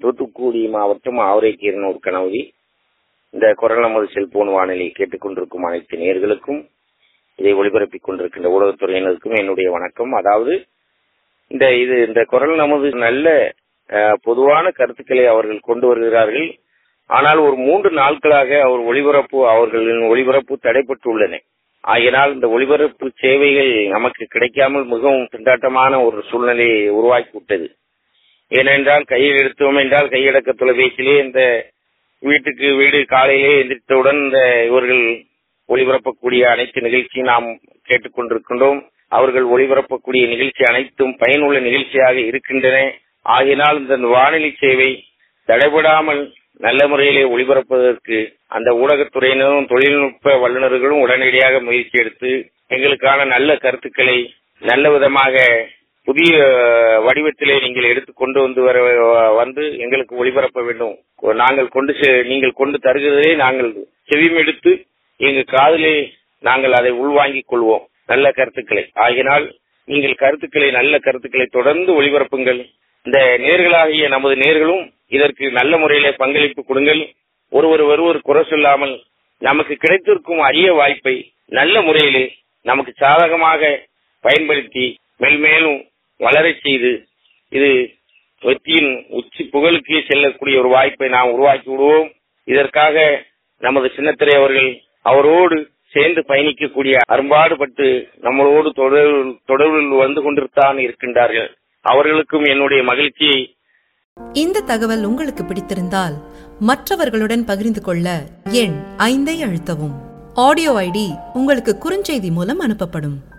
தூத்துக்குடி மாவட்டம் ஆவரைக்கீரனூர் கணவதி இந்த குரல் நமது செல்போன் வானொலி கேட்டுக்கொண்டிருக்கும் அனைத்து நேர்களுக்கும் இதை ஒளிபரப்பிக் கொண்டிருக்கின்ற ஊடகத்துறையினருக்கும் என்னுடைய வணக்கம் அதாவது இந்த இது இந்த குரல் நமது நல்ல அஹ், பொதுவான கருத்துக்களை அவர்கள் கொண்டு வருகிறார்கள் ஆனால் ஒரு மூன்று நாட்களாக அவர் ஒளிபரப்பு அவர்களின் ஒளிபரப்பு தடைப்பட்டுள்ளன ஆகையினால் இந்த ஒளிபரப்பு சேவைகள் நமக்கு கிடைக்காமல் மிகவும் திண்டாட்டமான ஒரு சூழ்நிலையை உருவாக்கி விட்டது ஏனென்றால் கையில் எடுத்தோம் என்றால் கையடக்க தொலைபேசியிலே இந்த வீட்டுக்கு வீடு காலையிலே எந்திரித்தவுடன் இந்த இவர்கள் ஒளிபரப்பக்கூடிய அனைத்து நிகழ்ச்சியும் நாம் கேட்டுக்கொண்டிருக்கின்றோம் அவர்கள் ஒளிபரப்பக்கூடிய நிகழ்ச்சி அனைத்தும் பயனுள்ள நிகழ்ச்சியாக இருக்கின்றன ஆகையினால் இந்த வானொலி சேவை தடைபடாமல் நல்ல முறையிலே ஒளிபரப்புவதற்கு அந்த ஊடகத்துறையினரும் தொழில்நுட்ப வல்லுநர்களும் உடனடியாக முயற்சி எடுத்து எங்களுக்கான நல்ல கருத்துக்களை நல்ல விதமாக புதிய வடிவத்திலே நீங்கள் எடுத்து கொண்டு வந்து வர வந்து எங்களுக்கு ஒளிபரப்ப வேண்டும் நாங்கள் கொண்டு செ- நீங்கள் கொண்டு தருகிறதை நாங்கள் செவிமெடுத்து எங்க காதிலே நாங்கள் அதை உள்வாங்கிக் கொள்வோம் நல்ல கருத்துக்களை ஆகினால் நீங்கள் கருத்துக்களை நல்ல கருத்துக்களை தொடர்ந்து ஒளிபரப்புங்கள் இந்த நேர்களாகிய நமது நேர்களும் இதற்கு நல்ல முறையிலே பங்களிப்பு கொடுங்கள் ஒருவர் ஒருவர் குறை சொல்லாமல் நமக்கு கிடைத்திருக்கும் அரிய வாய்ப்பை நல்ல முறையிலே நமக்கு சாதகமாக பயன்படுத்தி மேல்மேலும் வளரச் செய்து இது வெற்றியின் உச்சி புகழுக்கு செல்லக்கூடிய ஒரு வாய்ப்பை நாம் உருவாக்கி விடுவோம் இதற்காக நமது சின்னத்திரை அவர்கள் அவரோடு சேர்ந்து பயணிக்கக்கூடிய அரும்பாடுபட்டு நம்மளோடு தொடர்பில் தொடர்பில் வந்து கொண்டிருத்தான் இருக்கின்றார்கள் அவர்களுக்கும் என்னுடைய மகிழ்ச்சியை இந்த தகவல் உங்களுக்கு பிடித்திருந்தால் மற்றவர்களுடன் பகிர்ந்து கொள்ள எண் ஐந்தை அழுத்தவும் ஆடியோ ஐடி உங்களுக்கு குறுஞ்செய்தி மூலம் அனுப்பப்படும்